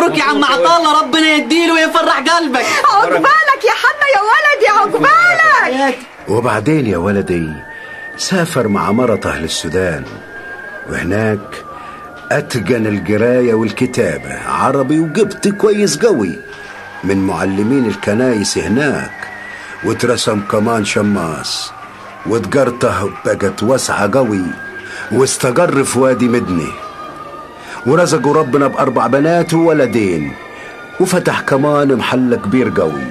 مبروك يا عم عطالة ربنا يديله ويفرح قلبك عقبالك يا حنا يا ولدي عقبالك وبعدين يا ولدي سافر مع مرته للسودان وهناك أتقن القراية والكتابة عربي وقبطي كويس قوي من معلمين الكنايس هناك واترسم كمان شماس وتجارته بقت واسعة قوي واستقر في وادي مدني ورزقوا ربنا بأربع بنات وولدين وفتح كمان محل كبير قوي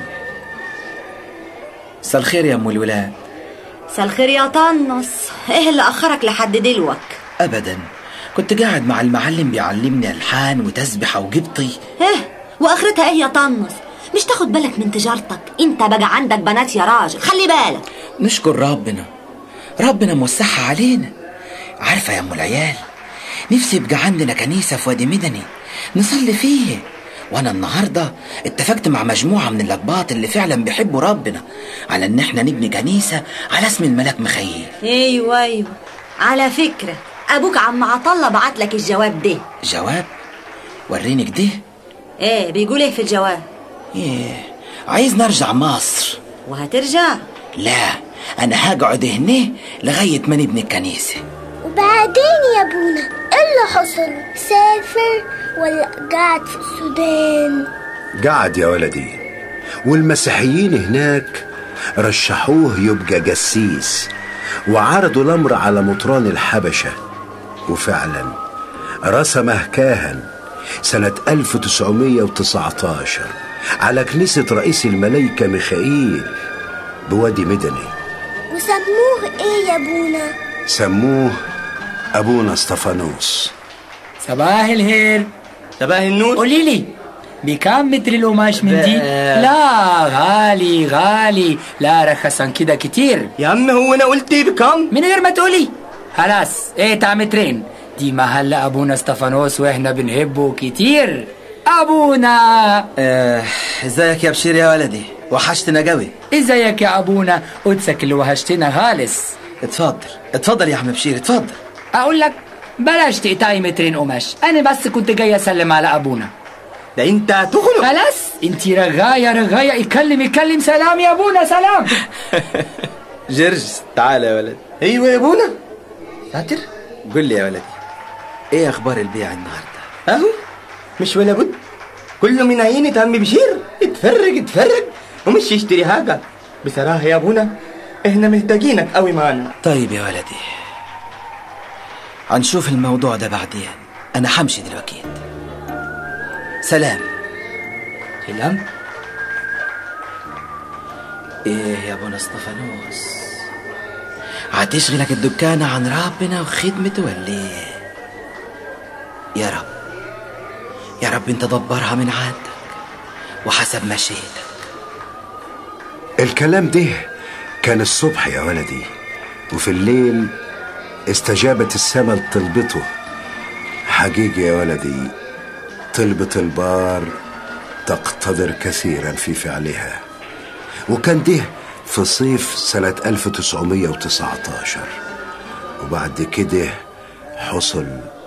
مساء الخير يا ام الولاد مساء الخير يا طنس ايه اللي اخرك لحد دلوك ابدا كنت قاعد مع المعلم بيعلمني الحان وتسبحه وقبطي ايه واخرتها ايه يا طنس مش تاخد بالك من تجارتك انت بقى عندك بنات يا راجل خلي بالك نشكر ربنا ربنا موسعها علينا عارفه يا ام العيال نفسي يبقى عندنا كنيسه في وادي مدني نصلي فيه وانا النهارده اتفقت مع مجموعه من الاقباط اللي فعلا بيحبوا ربنا على ان احنا نبني كنيسه على اسم الملاك مخيل ايوه ايوه على فكره ابوك عم عطله بعت لك الجواب ده جواب وريني كده ايه بيقول ايه في الجواب ايه عايز نرجع مصر وهترجع لا انا هقعد هنا لغايه ما نبني الكنيسه وبعدين يا ابونا ايه اللي حصل سافر ولا قاعد في السودان قعد يا ولدي والمسيحيين هناك رشحوه يبقى جسيس وعرضوا الأمر على مطران الحبشة وفعلا رسمه كاهن سنة 1919 على كنيسة رئيس الملايكة ميخائيل بوادي مدني وسموه ايه يا ابونا سموه أبونا اسطفانوس صباح الخير صباح النور قولي لي بكام متر القماش من دي؟ ب- لا غالي غالي لا رخص عن كده كتير يا عم هو انا قلت بكم من غير ما تقولي خلاص ايه تاع مترين دي محل ابونا استفانوس واحنا بنحبه كتير ابونا آه، ازيك يا بشير يا ولدي وحشتنا قوي ازيك يا ابونا قدسك اللي وحشتنا خالص اتفضل اتفضل يا عم بشير اتفضل اقول لك بلاش تقطعي مترين قماش انا بس كنت جاي اسلم على ابونا ده انت هتخلق خلاص انتي رغاية رغاية اتكلم اتكلم سلام يا ابونا سلام جرجس تعال يا ولد ايوه يا ابونا ساتر قول لي يا ولدي ايه اخبار البيع النهارده اهو مش ولا بد كله من عينة عم بشير اتفرج اتفرج ومش يشتري حاجة بصراحة يا ابونا احنا محتاجينك قوي معانا طيب يا ولدي هنشوف الموضوع ده بعدين انا حمشي دلوقتي سلام سلام ايه يا ابونا اسطفانوس هتشغلك الدكانة عن ربنا وخدمته ولا ايه يا رب يا رب انت دبرها من عندك وحسب مشيئتك الكلام ده كان الصبح يا ولدي وفي الليل استجابت السماء لطلبته حقيقي يا ولدي طلبة البار تقتدر كثيرا في فعلها وكان ده في صيف سنة 1919 وبعد كده حصل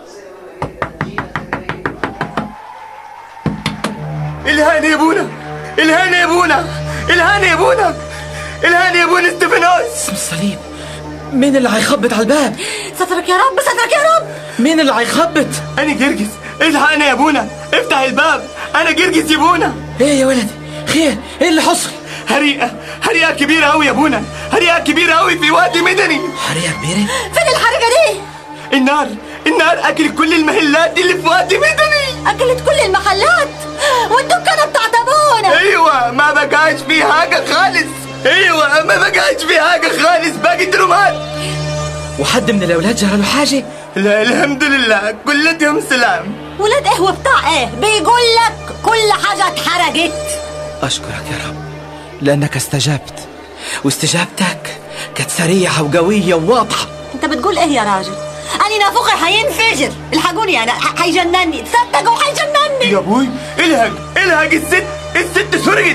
الهاني يا ابونا الهاني يا ابونا الهاني يا ابونا الهاني يا ابونا استفانوس اسم الصليب مين اللي هيخبط على الباب سترك يا رب سترك يا رب مين اللي هيخبط انا جرجس الحقني يا ابونا افتح الباب انا جرجس يا ابونا ايه يا ولدي خير ايه اللي حصل حريقة حريقة كبيرة أوي يا ابونا حريقة كبيرة أوي في وادي مدني حريقة كبيرة فين الحركه دي النار النار أكلت كل المحلات اللي في وادي مدني اكلت كل المحلات والدكانه بتاعت ابونا أيوة ما بقاش في حاجة خالص أيوة ما بقاش في حاجة خالص باقي درومات وحد من الاولاد جرى له حاجه لا الحمد لله كلتهم سلام ولاد قهوه بتاع ايه بيقول لك كل حاجه اتحرقت اشكرك يا رب لانك استجبت واستجابتك كانت سريعه وقويه وواضحه انت بتقول ايه يا راجل اني نافوخي هينفجر الحقوني انا ح- هيجنني تصدقوا هيجنني يا ابوي الهج الهج الست الست سرقت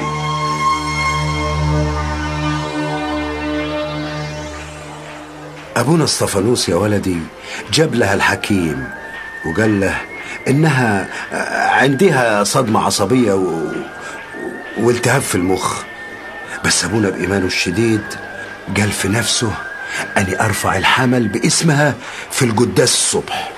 أبونا اسطفانوس يا ولدي جاب لها الحكيم وقال له إنها عندها صدمة عصبية و... والتهاب في المخ بس أبونا بإيمانه الشديد قال في نفسه أني أرفع الحمل باسمها في القداس الصبح